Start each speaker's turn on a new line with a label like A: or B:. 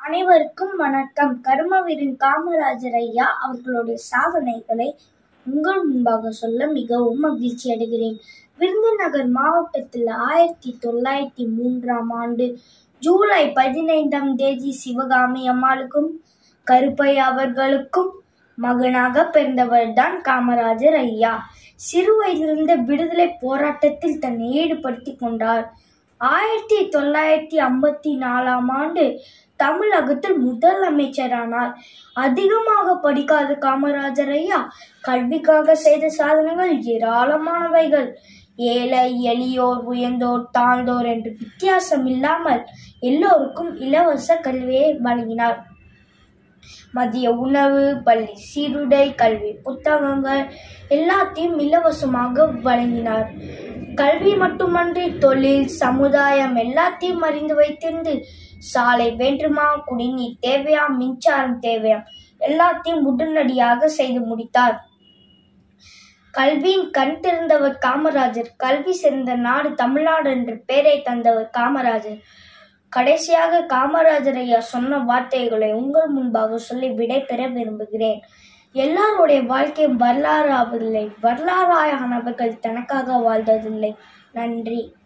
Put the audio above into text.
A: அனைவருக்கும் வணக்கம் கர்மவீரன் காமராஜர் ஐயா அவர்களுடைய சாதனைகளை உங்கள் முன்பாக சொல்ல மிகவும் மகிழ்ச்சி அடைகிறேன் விருதுநகர் மாவட்டத்தில் ஆயிரத்தி தொள்ளாயிரத்தி மூன்றாம் ஆண்டு ஜூலை பதினைந்தாம் தேதி சிவகாமி அம்மாளுக்கும் கருப்பையா அவர்களுக்கும் மகனாக பிறந்தவர்தான் காமராஜர் ஐயா சிறு வயதிலிருந்த விடுதலை போராட்டத்தில் தன்னை ஈடுபடுத்திக் கொண்டார் ஆயிரத்தி தொள்ளாயிரத்தி ஐம்பத்தி நாலாம் ஆண்டு தமிழகத்தில் முதல் அமைச்சரானார் அதிகமாக படிக்காத காமராஜர் ஐயா கல்விக்காக செய்த சாதனைகள் ஏராளமானவைகள் ஏழை எளியோர் உயர்ந்தோர் தாழ்ந்தோர் என்று வித்தியாசம் இல்லாமல் எல்லோருக்கும் இலவச கல்வியை வழங்கினார் மதிய உணவு பள்ளி சீருடை கல்வி புத்தகங்கள் எல்லாத்தையும் இலவசமாக வழங்கினார் கல்வி மட்டுமன்றி தொழில் சமுதாயம் எல்லாத்தையும் அறிந்து வைத்திருந்து சாலை வேண்டுமா குடிநீர் தேவையா மின்சாரம் தேவையா எல்லாத்தையும் உடனடியாக செய்து முடித்தார் கல்வியின் கண் திறந்தவர் காமராஜர் கல்வி சிறந்த நாடு தமிழ்நாடு என்ற பெயரை தந்தவர் காமராஜர் கடைசியாக காமராஜர் ஐயா சொன்ன வார்த்தைகளை உங்கள் முன்பாக சொல்லி விடை பெற விரும்புகிறேன் எல்லாருடைய வாழ்க்கையும் வரலாறு ஆவதில்லை வரலாறாயானவர்கள் தனக்காக வாழ்ந்ததில்லை நன்றி